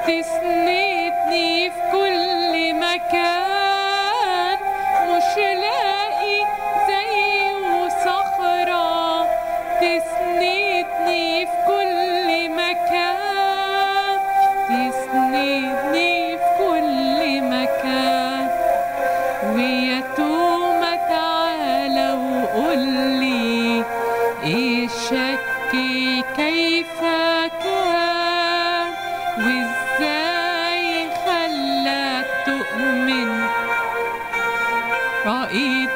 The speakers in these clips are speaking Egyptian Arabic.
تسندني في كل مكان مش لاقي زيه صخرة تسندني في كل مكان تسندني في كل مكان ويا توما تعالى وقولي ايه الشك كيف كان وازاي خلاك تؤمن رأيت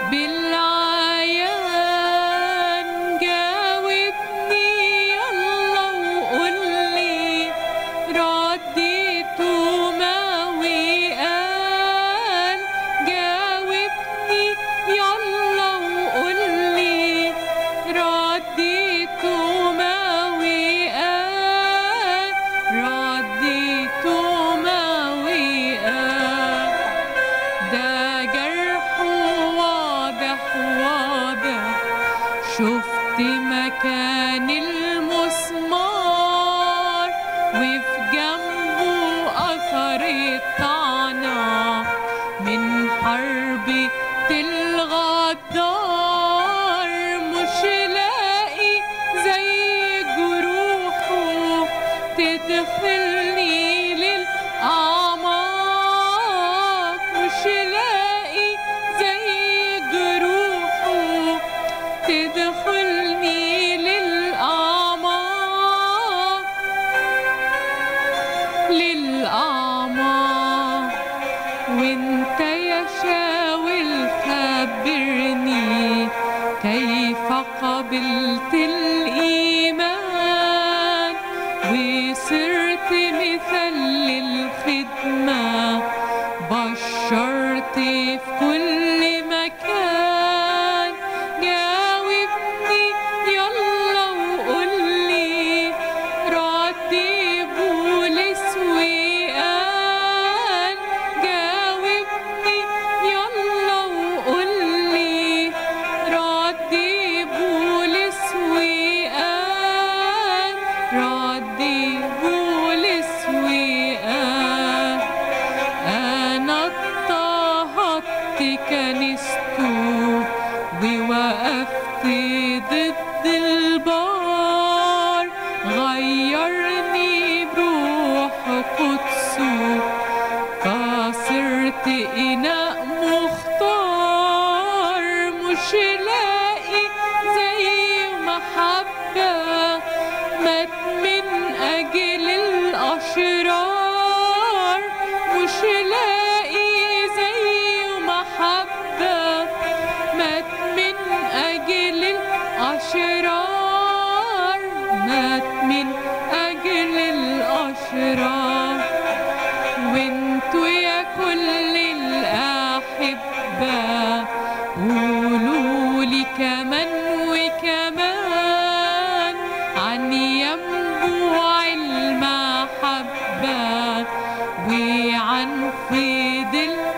بالعيان جاوبني يلا وقولي رديت ما وقال جاوبني يلا وقولي رديت ما وقال رديت ما وقال ده جرح واضح واضح شفت مكان المسمار وفي جنبه أثر الطعنة من حرب الغدار مش لاقي زي جروحه تدخلني للأعماق مش لاقي زي جروحه تدخلني للأعماق للأعماق وانت يا شاول خبرني كيف قبلت الإيمان وصرت مثل للخدمة بشرت في كل مكان جاوبني يلا وقولي ردي بولس وقال جاوبني يلا وقولي ردي بولس وقال ردي بولس وقال أنا اضطهدت كنيسته ووقفت ضد البار غيرني بروح قدسه كسرت إناء مختار مش لاقي زي محبة مات من أجل الأشرار مش لاقي زي محبة مات من أجل الأشرار مات من أجل الأشرار وانتوا يا كل الأحبة قولوا لي كمان وكمان عن ينبوع المحبة وعن فيض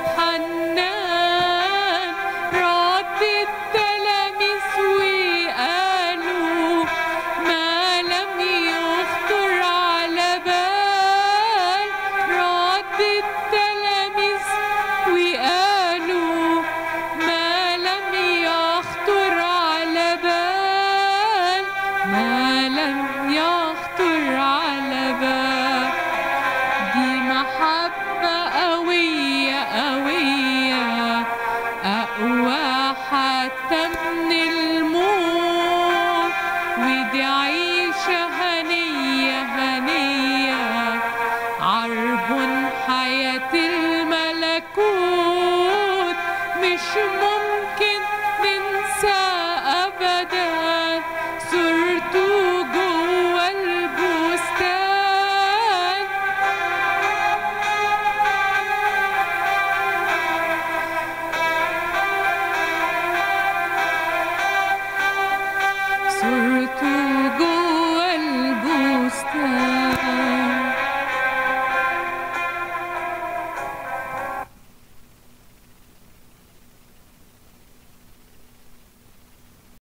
الحنان رد التلاميذ وقالوا ما لم يخطر على بال رد التلاميذ وقالوا ما لم يخطر على بال ما لم يخطر على بال دي محبة قوية قوية أقوى حتى من الموت ودي عيشة هنية هنية عرب حياة الملكوت مش ممكن